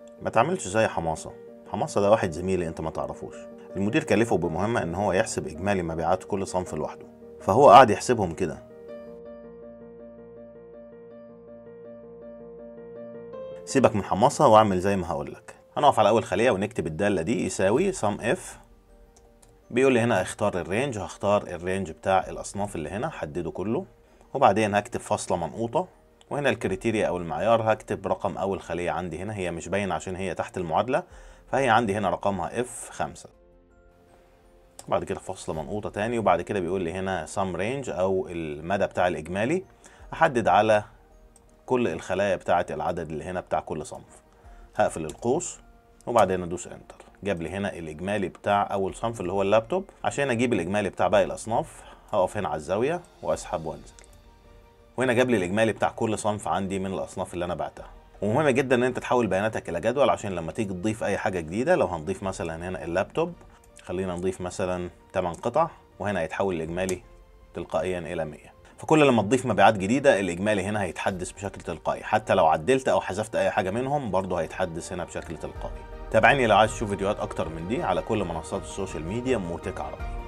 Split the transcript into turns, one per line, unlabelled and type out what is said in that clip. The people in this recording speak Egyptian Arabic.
ما تعملش زي حماصة حماصة ده واحد زميلي انت ما تعرفوش المدير كلفه بمهمة ان هو يحسب اجمالي مبيعات كل صنف لوحده فهو قاعد يحسبهم كده سيبك من حماصة واعمل زي ما هقولك هنقف على اول خلية ونكتب الدالة دي يساوي sum if بيقول لي هنا اختار الرينج هختار الرينج بتاع الاصناف اللي هنا حدده كله وبعدين هكتب فاصلة منقوطة وهنا الكريتيريا او المعيار هكتب رقم اول خلية عندي هنا هي مش باين عشان هي تحت المعادلة فهي عندي هنا رقمها F5 بعد كده فاصلة منقوطة تاني وبعد كده بيقول لي هنا sum range او المدى بتاع الاجمالي احدد على كل الخلايا بتاعة العدد اللي هنا بتاع كل صنف هقفل القوس وبعدين ادوس انتر جاب لي هنا الاجمالي بتاع اول صنف اللي هو اللابتوب عشان اجيب الاجمالي بتاع باقي الاصناف هقف هنا على الزاوية واسحب وانزل وهنا جاب لي الاجمالي بتاع كل صنف عندي من الاصناف اللي انا بعتها ومهم جدا ان انت تحول بياناتك الى جدول عشان لما تيجي تضيف اي حاجه جديده لو هنضيف مثلا هنا اللابتوب خلينا نضيف مثلا 8 قطع وهنا هيتحول الاجمالي تلقائيا الى 100 فكل لما تضيف مبيعات جديده الاجمالي هنا هيتحدث بشكل تلقائي حتى لو عدلت او حذفت اي حاجه منهم برضه هيتحدث هنا بشكل تلقائي تابعني لو عايز تشوف فيديوهات اكتر من دي على كل منصات السوشيال ميديا موتك عربي